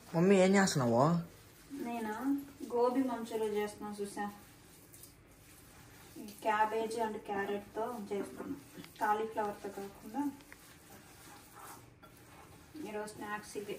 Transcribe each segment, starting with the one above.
mummy ఏం చేస్తున్నావు నేను గోబీ మంచూరియా చేస్తున్నాను చూసా క్యాబేజీ అండ్ క్యారెట్తో చేస్తున్నాను కాలీఫ్లవర్తో కాకుండా ఈరోజు స్నాక్స్ ఇది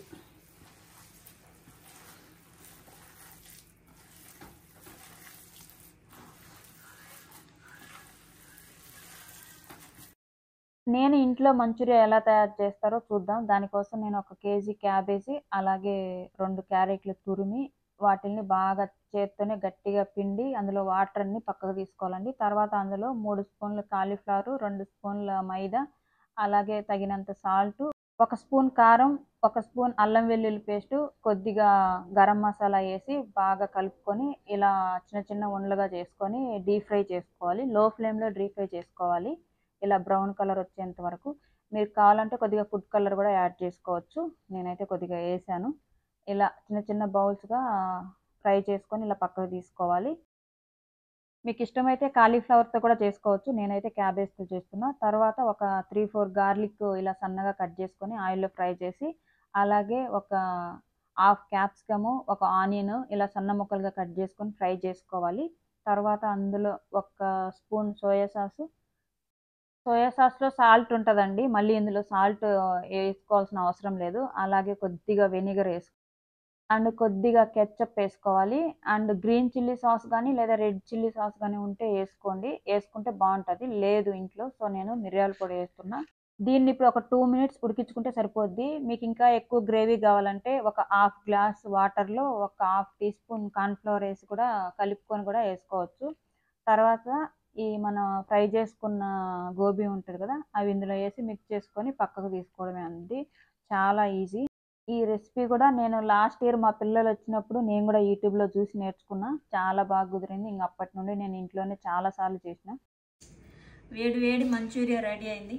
నేను ఇంట్లో మంచూరియా ఎలా తయారు చేస్తారో చూద్దాం దానికోసం నేను ఒక కేజీ క్యాబేజీ అలాగే రెండు క్యారెట్లు తురిమి వాటిల్ని బాగా చేత్తోనే గట్టిగా పిండి అందులో వాటర్ అన్ని పక్కకు తీసుకోవాలండి తర్వాత అందులో మూడు స్పూన్ల కాలీఫ్లవర్ రెండు స్పూన్ల మైదా అలాగే తగినంత సాల్ట్ ఒక స్పూన్ కారం ఒక స్పూన్ అల్లం వెల్లుల్లి పేస్ట్ కొద్దిగా గరం మసాలా వేసి బాగా కలుపుకొని ఇలా చిన్న చిన్న ఉండలుగా చేసుకొని డీప్ ఫ్రై చేసుకోవాలి లో ఫ్లేమ్లో డీప్ ఫ్రై చేసుకోవాలి ఇలా బ్రౌన్ కలర్ వచ్చేంత వరకు మీరు కావాలంటే కొద్దిగా ఫుడ్ కలర్ కూడా యాడ్ చేసుకోవచ్చు నేనైతే కొద్దిగా వేసాను ఇలా చిన్న చిన్న బౌల్స్గా ఫ్రై చేసుకొని ఇలా పక్కకు తీసుకోవాలి మీకు ఇష్టమైతే కాలీఫ్లవర్తో కూడా చేసుకోవచ్చు నేనైతే క్యాబేజ్తో చేస్తున్నా తర్వాత ఒక త్రీ ఫోర్ గార్లిక్ ఇలా సన్నగా కట్ చేసుకొని ఆయిల్లో ఫ్రై చేసి అలాగే ఒక హాఫ్ క్యాప్సికము ఒక ఆనియన్ ఇలా సన్న ముక్కలుగా కట్ చేసుకొని ఫ్రై చేసుకోవాలి తర్వాత అందులో ఒక స్పూన్ సోయా సాసు సోయా సాస్లో సాల్ట్ ఉంటుందండి మళ్ళీ ఇందులో సాల్ట్ వేసుకోవాల్సిన అవసరం లేదు అలాగే కొద్దిగా వెనిగర్ వేసుకో అండ్ కొద్దిగా కెచ్చప్ వేసుకోవాలి అండ్ గ్రీన్ చిల్లీ సాస్ కానీ లేదా రెడ్ చిల్లీ సాస్ కానీ ఉంటే వేసుకోండి వేసుకుంటే బాగుంటుంది లేదు ఇంట్లో సో నేను మిరియాల పొడి వేస్తున్నా దీన్ని ఇప్పుడు ఒక టూ మినిట్స్ ఉడికించుకుంటే సరిపోద్ది మీకు ఇంకా ఎక్కువ గ్రేవీ కావాలంటే ఒక హాఫ్ గ్లాస్ వాటర్లో ఒక హాఫ్ టీ స్పూన్ కార్న్ఫ్లవర్ వేసి కూడా కలుపుకొని కూడా వేసుకోవచ్చు తర్వాత ఈ మనం ఫ్రై చేసుకున్న గోబీ ఉంటుంది కదా అవి ఇందులో వేసి మిక్స్ చేసుకొని పక్కకు తీసుకోవడమే అండి చాలా ఈజీ ఈ రెసిపీ కూడా నేను లాస్ట్ ఇయర్ మా పిల్లలు వచ్చినప్పుడు నేను కూడా యూట్యూబ్లో చూసి నేర్చుకున్నా చాలా బాగా కుదిరింది ఇంక అప్పటి నుండి నేను ఇంట్లోనే చాలా సార్లు చేసిన వేడి వేడి మంచూరియా రెడీ అయింది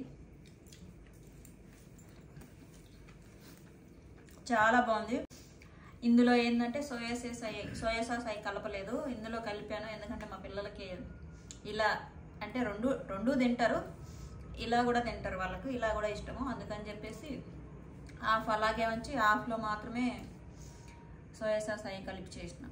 చాలా బాగుంది ఇందులో ఏంటంటే సోయా సాస్ అయ్యి సోయా సాస్ అవి కలపలేదు ఇందులో కలిపాను ఎందుకంటే మా పిల్లలకి ఇలా అంటే రెండు రెండు తింటారు ఇలా కూడా తింటారు వాళ్ళకు ఇలా కూడా ఇష్టము అందుకని చెప్పేసి హాఫ్ అలాగే ఉంచి హాఫ్లో మాత్రమే సోయా సాస్ అవి కలిపి చేసిన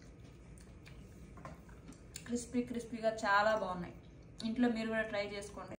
క్రిస్పీ క్రిస్పీగా చాలా బాగున్నాయి ఇంట్లో మీరు కూడా ట్రై చేసుకోండి